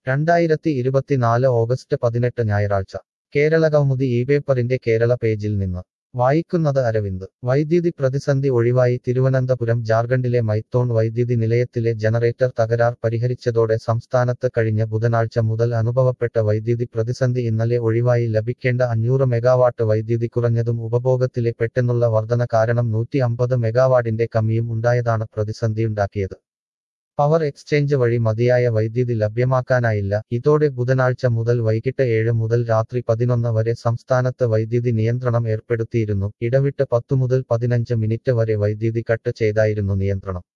രണ്ടായിരത്തി ഇരുപത്തിനാല് ഓഗസ്റ്റ് പതിനെട്ട് ഞായറാഴ്ച കേരളകൗമുദി ഈ പേപ്പറിന്റെ കേരള പേജിൽ നിന്ന് വായിക്കുന്നത് അരവിന്ദ് വൈദ്യുതി പ്രതിസന്ധി ഒഴിവായി തിരുവനന്തപുരം ജാർഖണ്ഡിലെ മൈത്തോൺ വൈദ്യുതി നിലയത്തിലെ ജനറേറ്റർ തകരാർ പരിഹരിച്ചതോടെ സംസ്ഥാനത്ത് കഴിഞ്ഞ ബുധനാഴ്ച മുതൽ അനുഭവപ്പെട്ട വൈദ്യുതി പ്രതിസന്ധി ഇന്നലെ ഒഴിവായി ലഭിക്കേണ്ട അഞ്ഞൂറ് മെഗാവാട്ട് വൈദ്യുതി കുറഞ്ഞതും ഉപഭോഗത്തിലെ പെട്ടെന്നുള്ള വർധന കാരണം നൂറ്റി അമ്പത് മെഗാവാട്ടിന്റെ കമ്മിയും ഉണ്ടായതാണ് പ്രതിസന്ധിയുണ്ടാക്കിയത് പവർ എക്സ്ചേഞ്ച് വഴി മതിയായ വൈദ്യുതി ലഭ്യമാക്കാനായില്ല ഇതോടെ ബുധനാഴ്ച മുതൽ വൈകിട്ട് ഏഴ് മുതൽ രാത്രി പതിനൊന്ന് വരെ സംസ്ഥാനത്ത് വൈദ്യുതി നിയന്ത്രണം ഏർപ്പെടുത്തിയിരുന്നു ഇടവിട്ട് പത്തു മുതൽ പതിനഞ്ച് മിനിറ്റ് വരെ വൈദ്യുതി കട്ട് ചെയ്തായിരുന്നു നിയന്ത്രണം